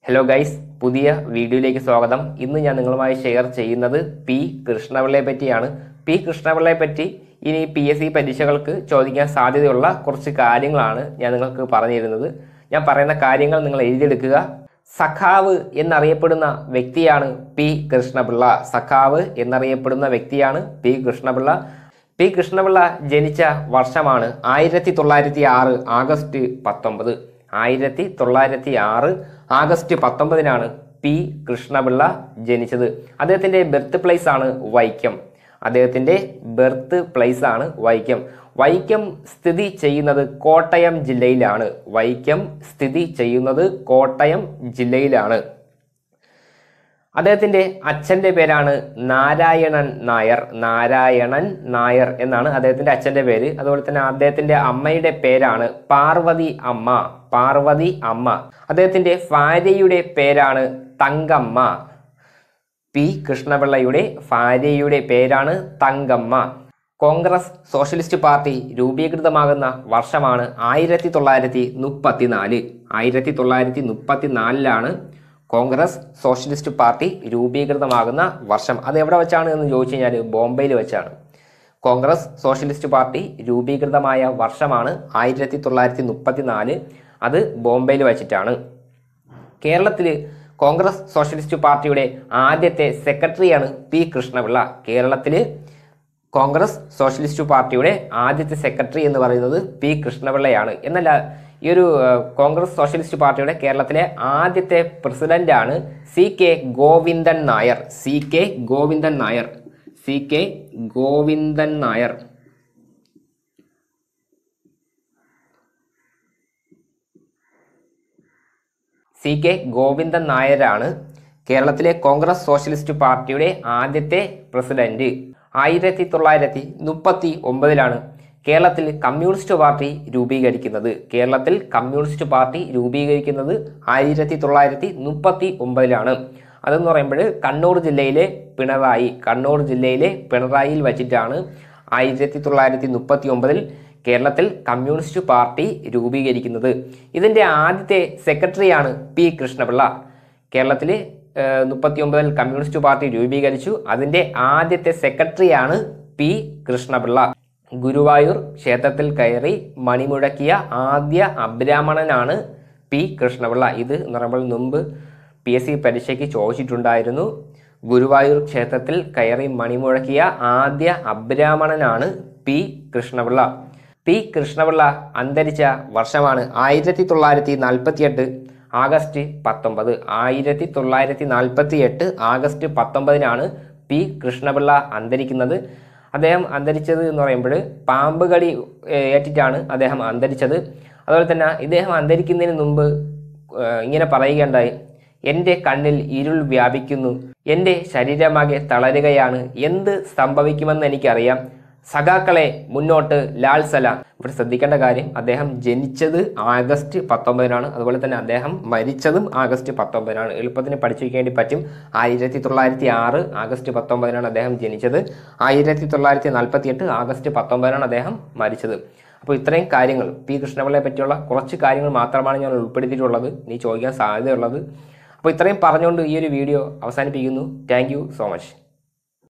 hello guys പുതിയ വീഡിയോയിലേക്ക് സ്വാഗതം ഇന്ന് ഞാൻ നിങ്ങളുമായി ഷെയർ ചെയ്യുന്നത് പി കൃഷ്ണപിള്ളയെ പറ്റിയാണ് പി കൃഷ്ണപിള്ളയെ പറ്റി ഇനി പി എസ് സി പരീക്ഷകൾക്ക് ചോദിക്കാൻ സാധ്യതയുള്ള കുറച്ച് കാര്യങ്ങളാണ് ഞാൻ നിങ്ങൾക്ക് പറഞ്ഞു തരുന്നത് ഞാൻ പറയുന്ന കാര്യങ്ങൾ നിങ്ങൾ എഴുതിയെടുക്കുക സഖാവ് എന്നറിയപ്പെടുന്ന വ്യക്തിയാണ് പി കൃഷ്ണപിള്ള സഖാവ് എന്നറിയപ്പെടുന്ന വ്യക്തിയാണ് പി കൃഷ്ണപിള്ള പി കൃഷ്ണപിള്ള ജനിച്ച വർഷമാണ് ആയിരത്തി തൊള്ളായിരത്തി ആറ് ആഗസ്റ്റ് പത്തൊമ്പത് ആയിരത്തി തൊള്ളായിരത്തി ആറ് ആഗസ്റ്റ് പത്തൊമ്പതിനാണ് പി കൃഷ്ണപിള്ള ജനിച്ചത് അദ്ദേഹത്തിൻ്റെ ബർത്ത് പ്ലേസ് ആണ് വൈക്കം അദ്ദേഹത്തിൻ്റെ ബർത്ത് പ്ലേസ് ആണ് വൈക്കം വൈക്കം സ്ഥിതി ചെയ്യുന്നത് കോട്ടയം ജില്ലയിലാണ് വൈക്കം സ്ഥിതി ചെയ്യുന്നത് കോട്ടയം ജില്ലയിലാണ് അദ്ദേഹത്തിന്റെ അച്ഛന്റെ പേരാണ് നാരായണൻ നായർ നാരായണൻ നായർ എന്നാണ് അദ്ദേഹത്തിന്റെ അച്ഛന്റെ പേര് അതുപോലെ തന്നെ അദ്ദേഹത്തിന്റെ അമ്മയുടെ പേരാണ് പാർവതി അമ്മ പാർവതി അമ്മ അദ്ദേഹത്തിന്റെ ഭാര്യയുടെ പേരാണ് തങ്കമ്മ പി കൃഷ്ണപിള്ളയുടെ ഭാര്യയുടെ പേരാണ് തങ്കമ്മ കോൺഗ്രസ് സോഷ്യലിസ്റ്റ് പാർട്ടി രൂപീകൃതമാകുന്ന വർഷമാണ് ആയിരത്തി തൊള്ളായിരത്തി മുപ്പത്തിനാല് ആയിരത്തി തൊള്ളായിരത്തി മുപ്പത്തിനാലിലാണ് കോൺഗ്രസ് സോഷ്യലിസ്റ്റ് പാർട്ടി രൂപീകൃതമാകുന്ന വർഷം അത് എവിടെ വെച്ചാണ് എന്ന് ചോദിച്ചു കഴിഞ്ഞാൽ ബോംബെയിൽ വെച്ചാണ് കോൺഗ്രസ് സോഷ്യലിസ്റ്റ് പാർട്ടി രൂപീകൃതമായ വർഷമാണ് ആയിരത്തി തൊള്ളായിരത്തി മുപ്പത്തിനാല് അത് ബോംബെയിൽ വെച്ചിട്ടാണ് കേരളത്തിൽ കോൺഗ്രസ് സോഷ്യലിസ്റ്റ് പാർട്ടിയുടെ ആദ്യത്തെ സെക്രട്ടറിയാണ് പി കൃഷ്ണപിള്ള കേരളത്തിൽ കോൺഗ്രസ് സോഷ്യലിസ്റ്റ് പാർട്ടിയുടെ ആദ്യത്തെ സെക്രട്ടറി എന്ന് പറയുന്നത് പി കൃഷ്ണപിള്ളയാണ് എന്നല്ല ഈ ഒരു ഏഹ്, കോൺഗ്രസ് സോഷ്യലിസ്റ്റ് പാർട്ടിയുടെ കേരളത്തിലെ ആദ്യത്തെ പ്രസിഡന്റാണ് C K Govindan Nair C K Govindan Nair C K Govindan Nair C K Govindan നായരാണ് കേരളത്തിലെ കോൺഗ്രസ് സോഷ്യലിസ്റ്റ് പാർട്ടിയുടെ ആദ്യത്തെ പ്രസിഡന്റ് ആയിരത്തി തൊള്ളായിരത്തി മുപ്പത്തി ഒമ്പതിലാണ് കേരളത്തിൽ കമ്മ്യൂണിസ്റ്റ് പാർട്ടി രൂപീകരിക്കുന്നത് കേരളത്തിൽ കമ്മ്യൂണിസ്റ്റ് പാർട്ടി രൂപീകരിക്കുന്നത് ആയിരത്തി തൊള്ളായിരത്തി മുപ്പത്തി ഒമ്പതിലാണ് അതെന്ന് പറയുമ്പോൾ കണ്ണൂർ ജില്ലയിലെ പിണറായി കണ്ണൂർ ജില്ലയിലെ പിണറായിയിൽ വച്ചിട്ടാണ് ആയിരത്തി തൊള്ളായിരത്തി മുപ്പത്തി ഒമ്പതിൽ കേരളത്തിൽ കമ്മ്യൂണിസ്റ്റ് പാർട്ടി രൂപീകരിക്കുന്നത് ഇതിൻ്റെ ആദ്യത്തെ സെക്രട്ടറിയാണ് പി കൃഷ്ണപിള്ള കേരളത്തിൽ മുപ്പത്തി ഒമ്പതിൽ കമ്മ്യൂണിസ്റ്റ് പാർട്ടി രൂപീകരിച്ചു അതിൻ്റെ ആദ്യത്തെ സെക്രട്ടറിയാണ് പി കൃഷ്ണപിള്ള ഗുരുവായൂർ ക്ഷേത്രത്തിൽ കയറി മണിമുഴക്കിയ ആദ്യ അബ്രാഹ്മണനാണ് പി കൃഷ്ണപിള്ള ഇത് എന്ന് പറയുമ്പോൾ മുമ്പ് പി എസ് സി പരീക്ഷയ്ക്ക് ചോദിച്ചിട്ടുണ്ടായിരുന്നു ഗുരുവായൂർ ക്ഷേത്രത്തിൽ കയറി മണിമുഴക്കിയ ആദ്യ അബ്രാഹ്മണനാണ് പി കൃഷ്ണപിള്ള പി കൃഷ്ണപിള്ള അന്തരിച്ച വർഷമാണ് ആയിരത്തി തൊള്ളായിരത്തി നാൽപ്പത്തിയെട്ട് ആഗസ്റ്റ് പത്തൊമ്പത് ആയിരത്തി തൊള്ളായിരത്തി നാൽപ്പത്തി എട്ട് ആഗസ്റ്റ് പത്തൊമ്പതിനാണ് പി കൃഷ്ണപിള്ള അന്തരിക്കുന്നത് അദ്ദേഹം അന്തരിച്ചത് എന്ന് പറയുമ്പോൾ പാമ്പ് കടി ഏഹ്, ഏറ്റിട്ടാണ് അദ്ദേഹം അന്തരിച്ചത് അതുപോലെ തന്നെ ഇദ്ദേഹം അന്തരിക്കുന്നതിന് മുമ്പ് ഏഹ്, ഇങ്ങനെ പറയുകയുണ്ടായി എൻ്റെ കണ്ണിൽ ഇരുൾ വ്യാപിക്കുന്നു എൻ്റെ ശരീരമാകെ തളരുകയാണ് എന്ത് സംഭവിക്കുമെന്ന് എനിക്കറിയാം സഖാക്കളെ മുന്നോട്ട് ലാൽ സലാം ഇവിടെ ശ്രദ്ധിക്കേണ്ട കാര്യം അദ്ദേഹം ജനിച്ചത് ആഗസ്റ്റ് പത്തൊമ്പതിനാണ് അതുപോലെ തന്നെ അദ്ദേഹം മരിച്ചതും ആഗസ്റ്റ് പത്തൊമ്പതിനാണ് എളുപ്പത്തിന് പഠിച്ചു വയ്ക്കേണ്ടി പറ്റും ആയിരത്തി തൊള്ളായിരത്തി ആറ് ആഗസ്റ്റ് പത്തൊമ്പതിനാണ് അദ്ദേഹം ജനിച്ചത് ആയിരത്തി തൊള്ളായിരത്തി നാൽപ്പത്തി എട്ട് ആഗസ്റ്റ് പത്തൊമ്പതിനാണ് അദ്ദേഹം മരിച്ചത് അപ്പോൾ ഇത്രയും കാര്യങ്ങൾ പി കൃഷ്ണപിള്ളയെ പറ്റിയുള്ള കുറച്ച് കാര്യങ്ങൾ മാത്രമാണ് ഞാൻ ഉൾപ്പെടുത്തിയിട്ടുള്ളത് നീ ചോദിക്കാൻ സാധ്യതയുള്ളത് അപ്പോൾ ഇത്രയും പറഞ്ഞുകൊണ്ട് ഈ ഒരു വീഡിയോ അവസാനിപ്പിക്കുന്നു താങ്ക് സോ മച്ച്